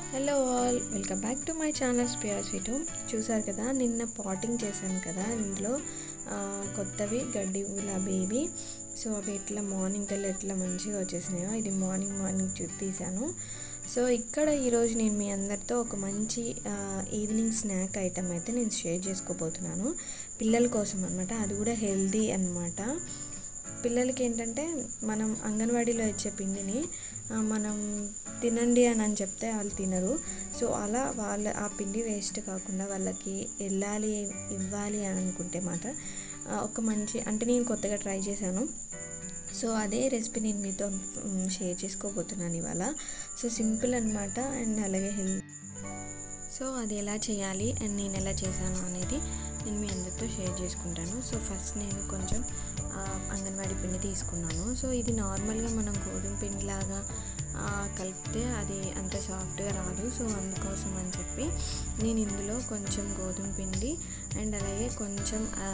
hello all welcome back to my channel sphere sweet చూసారు కదా నిన్న పాటింగ్ చేశాను కదా ఇందులో ఆ, కొత్తవి గడ్డి గులాబీవి సో అవి ఎట్లా మార్నింగ్ కల్లా ఎట్లా మంచిగా వచ్చేసినాయో ఇది మార్నింగ్ మార్నింగ్ చూ తీసాను సో ఇక్కడ ఈరోజు నేను మీ అందరితో ఒక మంచి ఆ, ఈవినింగ్ స్నాక్ ఐటమ్ అయితే నేను షేర్ చేసుకోబోతున్నాను పిల్లల కోసం అనమాట అది కూడా హెల్దీ అన్నమాట పిల్లలకి ఏంటంటే మనం అంగన్వాడీలో ఇచ్చే పిండిని ఆ, మనం తినండి అని అని చెప్తే వాళ్ళు తినరు సో అలా వాళ్ళ ఆ పిండి వేస్ట్ కాకుండా వాళ్ళకి వెళ్ళాలి ఇవ్వాలి అని అనుకుంటే మాత్రం ఆ, ఒక మంచి అంటే నేను కొత్తగా ట్రై చేశాను సో అదే రెసిపీ నేను మీతో మ్, షేర్ చేసుకోబోతున్నాను ఇవాళ సో సింపుల్ అనమాట అండ్ అలాగే హెల్త్ సో అది ఎలా చేయాలి అండ్ నేను ఎలా చేశాను అనేది నేను మీ అందరితో షేర్ చేసుకుంటాను సో ఫస్ట్ నేను కొంచెం ఆ, అంగన్వాడీ పిండి తీసుకున్నాను సో ఇది నార్మల్గా మనం గోధుమ పిండిలాగా ఆ, కలిపితే అది అంత సాఫ్ట్గా రాదు సో అందుకోసం అని చెప్పి నేను ఇందులో కొంచెం గోధుమ పిండి అండ్ అలాగే కొంచెం ఆ,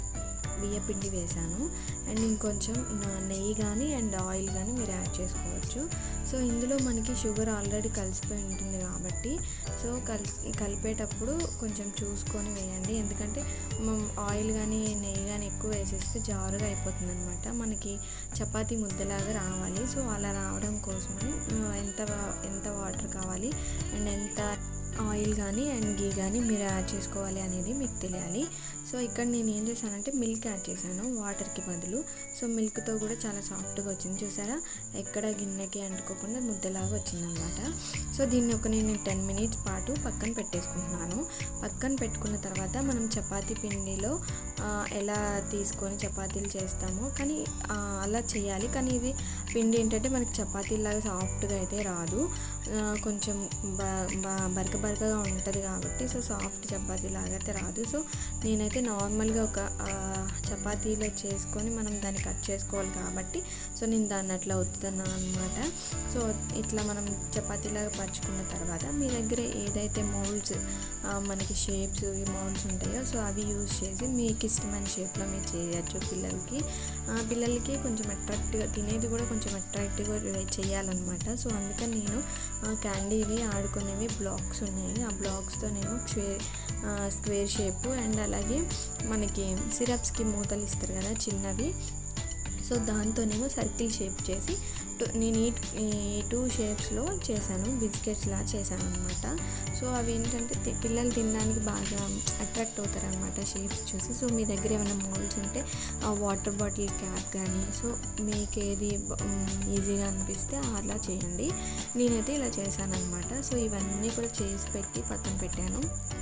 బియ్య పిండి వేసాను అండ్ ఇంకొంచెం న- నెయ్యి కానీ అండ్ ఆయిల్ కానీ మీరు యాడ్ చేసుకోవచ్చు సో ఇందులో మనకి షుగర్ ఆల్రెడీ కలిసిపోయి ఉంటుంది కాబట్టి సో కల్ కలిపేటప్పుడు కొంచెం చూసుకొని వేయండి ఎందుకంటే మనం ఆయిల్ కానీ నెయ్యి కానీ ఎక్కువ వేసేస్తే జారుగా అయిపోతుంది అనమాట మనకి చపాతీ ముద్దలాగా రావాలి సో అలా రావడం కోసమని ఆ, ఎంత వా- ఎంత వాటర్ కావాలి అండ్ ఎంత ఆయిల్ కానీ అండ్ గీ కానీ మీరు యాడ్ చేసుకోవాలి అనేది మీకు తెలియాలి సో ఇక్కడ నేను ఏం చేశానంటే మిల్క్ యాడ్ చేశాను వాటర్కి బదులు సో మిల్క్తో కూడా చాలా సాఫ్ట్గా వచ్చింది చూసారా ఎక్కడ గిన్నెకి అంటుకోకుండా ముద్దలాగా వచ్చిందనమాట సో దీన్ని ఒక నేను టెన్ మినిట్స్ పాటు పక్కన పెట్టేసుకుంటున్నాను పక్కన పెట్టుకున్న తర్వాత మనం చపాతీ పిండిలో ఆ, ఎలా తీసుకొని చపాతీలు చేస్తామో కానీ ఆ, అలా చేయాలి కానీ ఇది పిండి ఏంటంటే మనకి చపాతీలాగా సాఫ్ట్గా అయితే రాదు ఆ, కొంచెం బ బ- బరక బరకగా ఉంటుంది కాబట్టి సో సాఫ్ట్ చపాతీ లాగా అయితే రాదు సో నేనైతే నార్మల్గా ఒక ఆ, చపాతీలో చేసుకొని మనం దాన్ని కట్ చేసుకోవాలి కాబట్టి సో నేను దాన్ని అట్లా వద్దుతున్నాను అనమాట సో ఇట్లా మనం చపాతీలాగా పరుచుకున్న తర్వాత మీ దగ్గర ఏదైతే మౌల్డ్స్ మనకి షేప్స్ మౌల్డ్స్ ఉంటాయో సో అవి యూజ్ చేసి మీకు ఇష్టమైన షేప్లో మీరు చేయొచ్చు పిల్లలకి ఆ, పిల్లలకి కొంచెం అట్రాక్ట్గా తినేది కూడా కొంచెం అట్రాక్టివ్గా చేయాలన్నమాట సో అందుకని నేను ఆ, క్యాండీవి ఆడుకునేవి బ్లాక్స్ ఉన్నాయి ఆ బ్లాక్స్తో నేను స్క్వేర్ స్క్వేర్ షేప్ అండ్ అలాగే మనకి సిరప్స్కి మూతలు ఇస్తారు కదా చిన్నవి సో దాంతోనేమో సర్కిల్ షేప్ చేసి టు- నేను ఈ ఈ టూ షేప్స్లో చేశాను బిస్కెట్స్లా చేశాను అనమాట సో అవి ఏంటంటే తి- పిల్లలు తినడానికి బాగా అట్రాక్ట్ అవుతారు అనమాట షేప్స్ చూసి సో మీ దగ్గర ఏమైనా మోల్డ్స్ ఉంటే ఆ వాటర్ బాటిల్ క్యాప్ కానీ సో మీకు ఏది బ- మ్, ఈజీగా అనిపిస్తే అలా చేయండి నేనైతే ఇలా చేశాను అనమాట సో ఇవన్నీ కూడా చేసి పెట్టి పక్కన పెట్టాను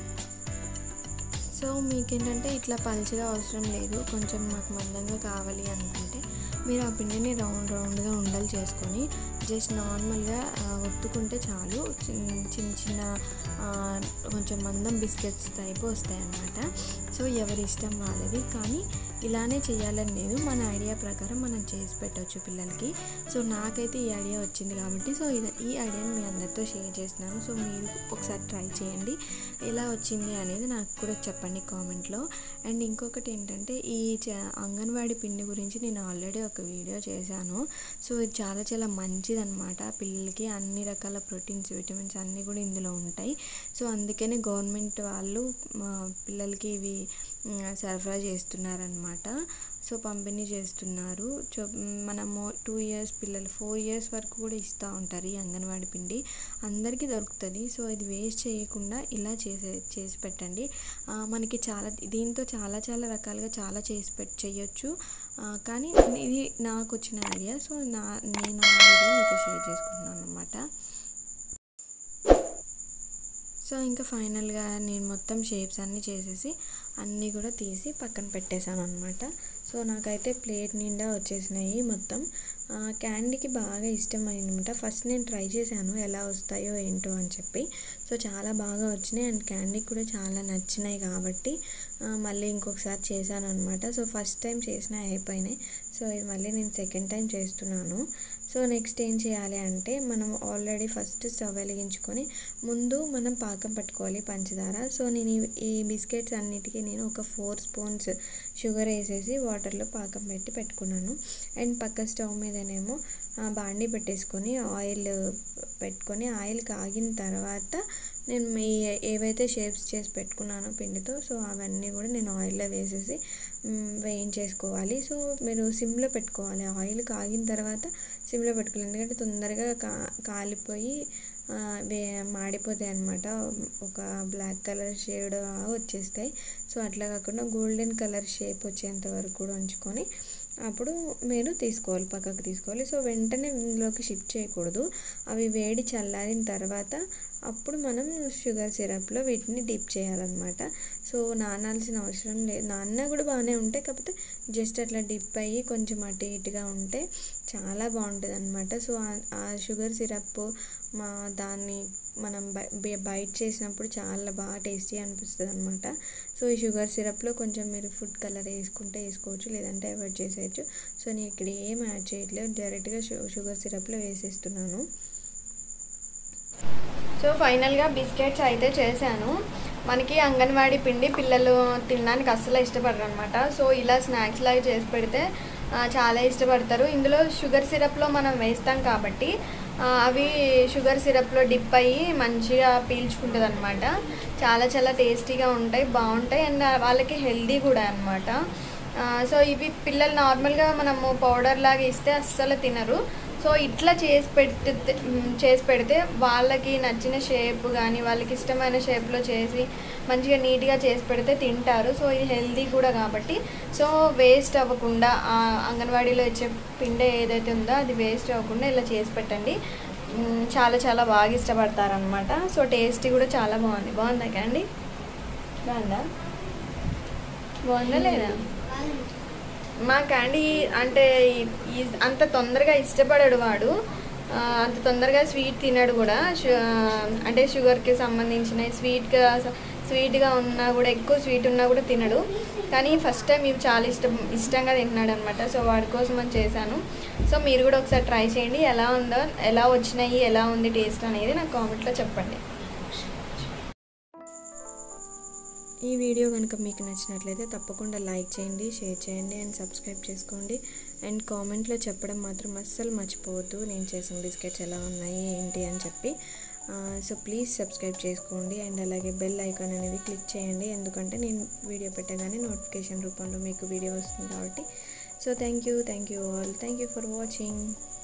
సో మీకేంటంటే ఇట్లా పలుచగా అవసరం లేదు కొంచెం మాకు మందంగా కావాలి అనుకుంటే మీరు ఆ పిండిని రౌండ్ రౌండ్గా ఉండలు చేసుకొని జస్ట్ నార్మల్గా ఆ, ఒత్తుకుంటే చాలు చిన్న చిన్న చిన్న ఆ, కొంచెం మందం బిస్కెట్స్ టైప్ వస్తాయి అన్నమాట సో ఎవరి ఇష్టం వాళ్ళది కానీ ఇలానే చేయాలని లేదు మన ఐడియా ప్రకారం మనం చేసి పెట్టవచ్చు పిల్లలకి సో నాకైతే ఈ ఐడియా వచ్చింది కాబట్టి సో ఇది ఈ ఐడియాని మీ అందరితో షేర్ చేస్తున్నాను సో మీరు ఒకసారి ట్రై చేయండి ఎలా వచ్చింది అనేది నాకు కూడా చెప్పండి కామెంట్లో అండ్ ఇంకొకటి ఏంటంటే ఈ చ- అంగన్వాడీ పిండి గురించి నేను ఆల్రెడీ ఒక వీడియో చేశాను సో ఇది చాలా చాలా మంచిదన్నమాట పిల్లలకి అన్ని రకాల ప్రోటీన్స్ విటమిన్స్ అన్నీ కూడా ఇందులో ఉంటాయి సో అందుకనే గవర్నమెంట్ వాళ్ళు మా పిల్లలకి ఇవి మ్, సరఫరా చేస్తున్నారనమాట సో పంపిణీ చేస్తున్నారు సో మనము టూ ఇయర్స్ పిల్లలు ఫోర్ ఇయర్స్ వరకు కూడా ఇస్తూ ఉంటారు ఈ అంగన్వాడీ పిండి అందరికీ దొరుకుతుంది సో ఇది వేస్ట్ చేయకుండా ఇలా చేసే చేసి పెట్టండి ఆ, మనకి చాలా దీంతో చాలా చాలా రకాలుగా చాలా చేసి పెట్ చేయొచ్చు ఆ, కానీ ఇది నాకు వచ్చిన ఐడియా సో నా నేను ఆ ఐడియా మీతో షేర్ చేసుకుంటున్నాను అనమాట సో ఇంకా ఫైనల్గా నేను మొత్తం షేప్స్ అన్నీ చేసేసి అన్నీ కూడా తీసి పక్కన పెట్టేశాను అనమాట సో నాకైతే ప్లేట్ నిండా వచ్చేసినాయి మొత్తం ఆ, క్యాండీకి బాగా ఇష్టం అనమాట ఫస్ట్ నేను ట్రై చేశాను ఎలా వస్తాయో ఏంటో అని చెప్పి సో చాలా బాగా వచ్చినాయి అండ్ క్యాండీకి కూడా చాలా నచ్చినాయి కాబట్టి ఆ, మళ్ళీ ఇంకొకసారి చేశాను అనమాట సో ఫస్ట్ టైం చేసిన అయిపోయినాయి సో ఇది మళ్ళీ నేను సెకండ్ టైం చేస్తున్నాను సో నెక్స్ట్ ఏం చేయాలి అంటే మనం ఆల్రెడీ ఫస్ట్ స్టవ్ వెలిగించుకొని ముందు మనం పాకం పట్టుకోవాలి పంచదార సో నేను ఈ- ఈ బిస్కెట్స్ అన్నిటికీ నేను ఒక ఫోర్ స్పూన్స్ షుగర్ వేసేసి వాటర్లో పాకం పెట్టి పెట్టుకున్నాను అండ్ పక్క స్టవ్ మీదనేమో బాండి పెట్టేసుకొని ఆయిల్ పెట్టుకొని ఆయిల్ కాగిన తర్వాత నేను మీ ఏవైతే షేప్స్ చేసి పెట్టుకున్నానో పిండితో సో అవన్నీ కూడా నేను ఆయిల్లో వేసేసి వేయించేసుకోవాలి సో మీరు సిమ్లో పెట్టుకోవాలి ఆయిల్ కాగిన తర్వాత సిమ్లో పెట్టుకోవాలి ఎందుకంటే తొందరగా కా కాలిపోయి వే మాడిపోతాయి అనమాట ఒక బ్లాక్ కలర్ షేడ్ వచ్చేస్తాయి సో అట్లా కాకుండా గోల్డెన్ కలర్ షేప్ వచ్చేంత వరకు కూడా ఉంచుకొని అప్పుడు మీరు తీసుకోవాలి పక్కకు తీసుకోవాలి సో వెంటనే ఇందులోకి షిఫ్ట్ చేయకూడదు అవి వేడి చల్లారిన తర్వాత అప్పుడు మనం షుగర్ సిరప్లో వీటిని డిప్ చేయాలన్నమాట సో నానాల్సిన అవసరం లేదు నాన్న కూడా బాగానే ఉంటాయి కాకపోతే జస్ట్ అట్లా డిప్ అయ్యి కొంచెం అటు ఇటుగా ఉంటే చాలా బాగుంటుంది అనమాట సో ఆ షుగర్ సిరప్ మా దాన్ని మనం బైట్ చేసినప్పుడు చాలా బాగా టేస్టీ అనిపిస్తుంది అనమాట సో ఈ షుగర్ సిరప్లో కొంచెం మీరు ఫుడ్ కలర్ వేసుకుంటే వేసుకోవచ్చు లేదంటే అవాయిడ్ చేసేయచ్చు సో నేను ఇక్కడ ఏం యాడ్ చేయట్లేదు డైరెక్ట్గా షుగర్ సిరప్లో వేసేస్తున్నాను సో ఫైనల్గా బిస్కెట్స్ అయితే చేశాను మనకి అంగన్వాడీ పిండి పిల్లలు తినడానికి అస్సలు ఇష్టపడరు అనమాట సో ఇలా స్నాక్స్ లాగా చేసి పెడితే చాలా ఇష్టపడతారు ఇందులో షుగర్ సిరప్లో మనం వేస్తాం కాబట్టి అవి షుగర్ సిరప్లో డిప్ అయ్యి మంచిగా పీల్చుకుంటుంది అనమాట చాలా చాలా టేస్టీగా ఉంటాయి బాగుంటాయి అండ్ వాళ్ళకి హెల్దీ కూడా అనమాట సో ఇవి పిల్లలు నార్మల్గా మనము పౌడర్ లాగా ఇస్తే అస్సలు తినరు సో ఇట్లా చేసి పెడితే చేసి పెడితే వాళ్ళకి నచ్చిన షేప్ కానీ వాళ్ళకి ఇష్టమైన షేప్లో చేసి మంచిగా నీట్గా చేసి పెడితే తింటారు సో ఇది హెల్దీ కూడా కాబట్టి సో వేస్ట్ అవ్వకుండా అంగన్వాడీలో ఇచ్చే పిండి ఏదైతే ఉందో అది వేస్ట్ అవ్వకుండా ఇలా చేసి పెట్టండి చాలా చాలా బాగా ఇష్టపడతారనమాట సో టేస్టీ కూడా చాలా బాగుంది బాగుందా అండి బాగుందా బాగుందా లేదా మా క్యాండీ అంటే అంత తొందరగా ఇష్టపడడు వాడు అంత తొందరగా స్వీట్ తినడు కూడా అంటే షుగర్కి సంబంధించిన స్వీట్గా స్వీట్గా ఉన్నా కూడా ఎక్కువ స్వీట్ ఉన్నా కూడా తినడు కానీ ఫస్ట్ టైం ఇవి చాలా ఇష్టం ఇష్టంగా తింటున్నాడు అనమాట సో వాడి కోసం అని చేశాను సో మీరు కూడా ఒకసారి ట్రై చేయండి ఎలా ఉందో ఎలా వచ్చినాయి ఎలా ఉంది టేస్ట్ అనేది నాకు కామెంట్లో చెప్పండి ఈ వీడియో కనుక మీకు నచ్చినట్లయితే తప్పకుండా లైక్ చేయండి షేర్ చేయండి అండ్ సబ్స్క్రైబ్ చేసుకోండి అండ్ కామెంట్లో చెప్పడం మాత్రం అస్సలు మర్చిపోవద్దు నేను చేసిన బిస్కెట్స్ ఎలా ఉన్నాయి ఏంటి అని చెప్పి సో ప్లీజ్ సబ్స్క్రైబ్ చేసుకోండి అండ్ అలాగే బెల్ ఐకాన్ అనేది క్లిక్ చేయండి ఎందుకంటే నేను వీడియో పెట్టగానే నోటిఫికేషన్ రూపంలో మీకు వీడియో వస్తుంది కాబట్టి so thank you thank you all thank you for watching